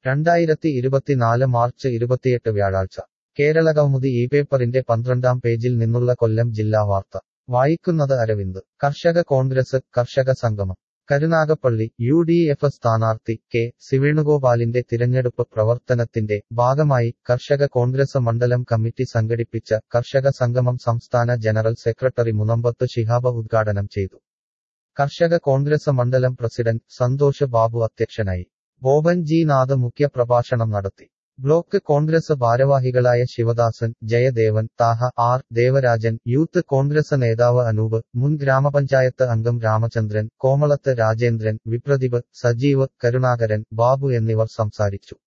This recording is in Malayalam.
രണ്ടായിരത്തി ഇരുപത്തിനാല് മാർച്ച് ഇരുപത്തിയെട്ട് വ്യാഴാഴ്ച കേരള കൗമുദി ഈ പേപ്പറിന്റെ പന്ത്രണ്ടാം പേജിൽ നിന്നുള്ള കൊല്ലം ജില്ലാ വാർത്ത വായിക്കുന്നത് അരവിന്ദ് കർഷക കോൺഗ്രസ് കർഷക സംഗമം കരുനാഗപ്പള്ളി യു ഡി എഫ് സ്ഥാനാർത്ഥി കെ സിവേണുഗോപാലിന്റെ തിരഞ്ഞെടുപ്പ് പ്രവർത്തനത്തിന്റെ ഭാഗമായി കർഷക കോൺഗ്രസ് മണ്ഡലം കമ്മിറ്റി സംഘടിപ്പിച്ച കർഷക സംഗമം സംസ്ഥാന ജനറൽ സെക്രട്ടറി മുനമ്പത്ത് ശിഹാബ ഉദ്ഘാടനം ചെയ്തു കർഷക കോൺഗ്രസ് മണ്ഡലം പ്രസിഡന്റ് സന്തോഷ് ബാബു അധ്യക്ഷനായി ബോബൻ ജി നാഥ് മുഖ്യപ്രഭാഷണം നടത്തി ബ്ലോക്ക് കോൺഗ്രസ് ഭാരവാഹികളായ Sivadasan Jayadevan Thaha R Devarajan youth congress നേതാവ് അനൂപ് മുൻ ഗ്രാമപഞ്ചായത്ത് അംഗം രാമചന്ദ്രൻ കോമളത്ത് രാജേന്ദ്രൻ വിപ്രദീപ് സജീവ് കരുണാകരൻ ബാബു എന്നിവർ സംസാരിച്ചു